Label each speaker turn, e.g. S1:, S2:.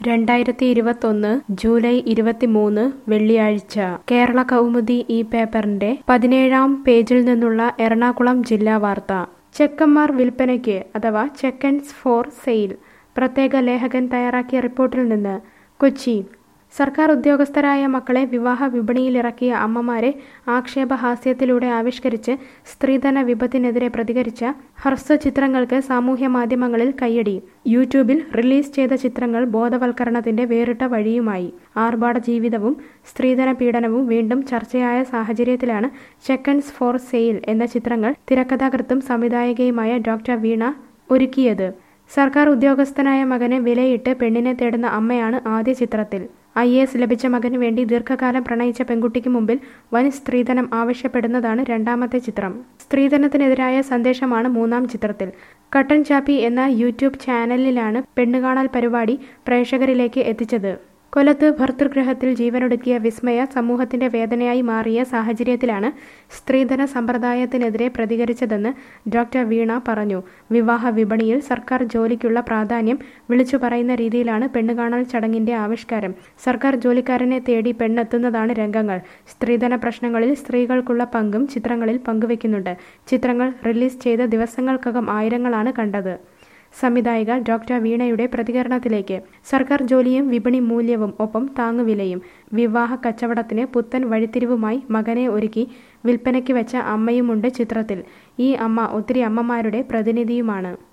S1: രണ്ടായിരത്തി ഇരുപത്തൊന്ന് ജൂലൈ ഇരുപത്തിമൂന്ന് വെള്ളിയാഴ്ച കേരള കൗമുദി ഈ പേപ്പറിന്റെ പതിനേഴാം പേജിൽ നിന്നുള്ള എറണാകുളം ജില്ലാ വാർത്ത ചെക്കന്മാർ വിൽപ്പനയ്ക്ക് അഥവാ ചെക്കൻസ് ഫോർ സെയിൽ പ്രത്യേക ലേഖകൻ തയ്യാറാക്കിയ റിപ്പോർട്ടിൽ നിന്ന് കൊച്ചി സർക്കാർ ഉദ്യോഗസ്ഥരായ മക്കളെ വിവാഹ വിപണിയിലിറക്കിയ അമ്മമാരെ ആക്ഷേപഹാസ്യത്തിലൂടെ ആവിഷ്കരിച്ച് സ്ത്രീധന വിപത്തിനെതിരെ പ്രതികരിച്ച ഹ്രസ്വ ചിത്രങ്ങൾക്ക് സാമൂഹ്യ മാധ്യമങ്ങളിൽ കയ്യടി യൂട്യൂബിൽ റിലീസ് ചെയ്ത ചിത്രങ്ങൾ ബോധവൽക്കരണത്തിന്റെ വേറിട്ട വഴിയുമായി ആർഭാട ജീവിതവും സ്ത്രീധന പീഡനവും വീണ്ടും ചർച്ചയായ സാഹചര്യത്തിലാണ് ചെക്കൻസ് ഫോർ സെയിൽ എന്ന ചിത്രങ്ങൾ തിരക്കഥാകൃത്തും സംവിധായകയുമായ ഡോക്ടർ വീണ ഒരുക്കിയത് സർക്കാർ ഉദ്യോഗസ്ഥനായ മകനെ വിലയിട്ട് പെണ്ണിനെ തേടുന്ന അമ്മയാണ് ആദ്യ ചിത്രത്തിൽ ഐ എസ് ലഭിച്ച മകന് വേണ്ടി ദീർഘകാലം പ്രണയിച്ച പെൺകുട്ടിക്ക് മുമ്പിൽ വൻ സ്ത്രീധനം ആവശ്യപ്പെടുന്നതാണ് രണ്ടാമത്തെ ചിത്രം സ്ത്രീധനത്തിനെതിരായ സന്ദേശമാണ് മൂന്നാം ചിത്രത്തിൽ കട്ടൻ ചാപ്പി എന്ന യൂട്യൂബ് ചാനലിലാണ് പെണ്ണുകാണൽ പരിപാടി പ്രേക്ഷകരിലേക്ക് എത്തിച്ചത് കൊല്ലത്ത് ഭർതൃഗൃഹത്തിൽ ജീവനൊടുക്കിയ വിസ്മയ സമൂഹത്തിന്റെ വേദനയായി മാറിയ സാഹചര്യത്തിലാണ് സ്ത്രീധന സമ്പ്രദായത്തിനെതിരെ പ്രതികരിച്ചതെന്ന് ഡോക്ടർ വീണ പറഞ്ഞു വിവാഹ വിപണിയിൽ സർക്കാർ ജോലിക്കുള്ള പ്രാധാന്യം വിളിച്ചു പറയുന്ന രീതിയിലാണ് പെണ്ണുകാണൽ ചടങ്ങിന്റെ ആവിഷ്കാരം സർക്കാർ ജോലിക്കാരനെ തേടി പെണ്ണെത്തുന്നതാണ് രംഗങ്ങൾ സ്ത്രീധന പ്രശ്നങ്ങളിൽ സ്ത്രീകൾക്കുള്ള പങ്കും ചിത്രങ്ങളിൽ പങ്കുവെക്കുന്നുണ്ട് ചിത്രങ്ങൾ റിലീസ് ചെയ്ത ദിവസങ്ങൾക്കകം ആയിരങ്ങളാണ് കണ്ടത് സംവിധായിക ഡോക്ടർ വീണയുടെ പ്രതികരണത്തിലേക്ക് സർക്കാർ ജോലിയും വിപണി മൂല്യവും ഒപ്പം താങ്ങുവിലയും വിവാഹ കച്ചവടത്തിന് പുത്തൻ വഴിത്തിരിവുമായി മകനെ ഒരുക്കി വിൽപ്പനയ്ക്ക് വെച്ച അമ്മയുമുണ്ട് ചിത്രത്തിൽ ഈ അമ്മ ഒത്തിരി അമ്മമാരുടെ പ്രതിനിധിയുമാണ്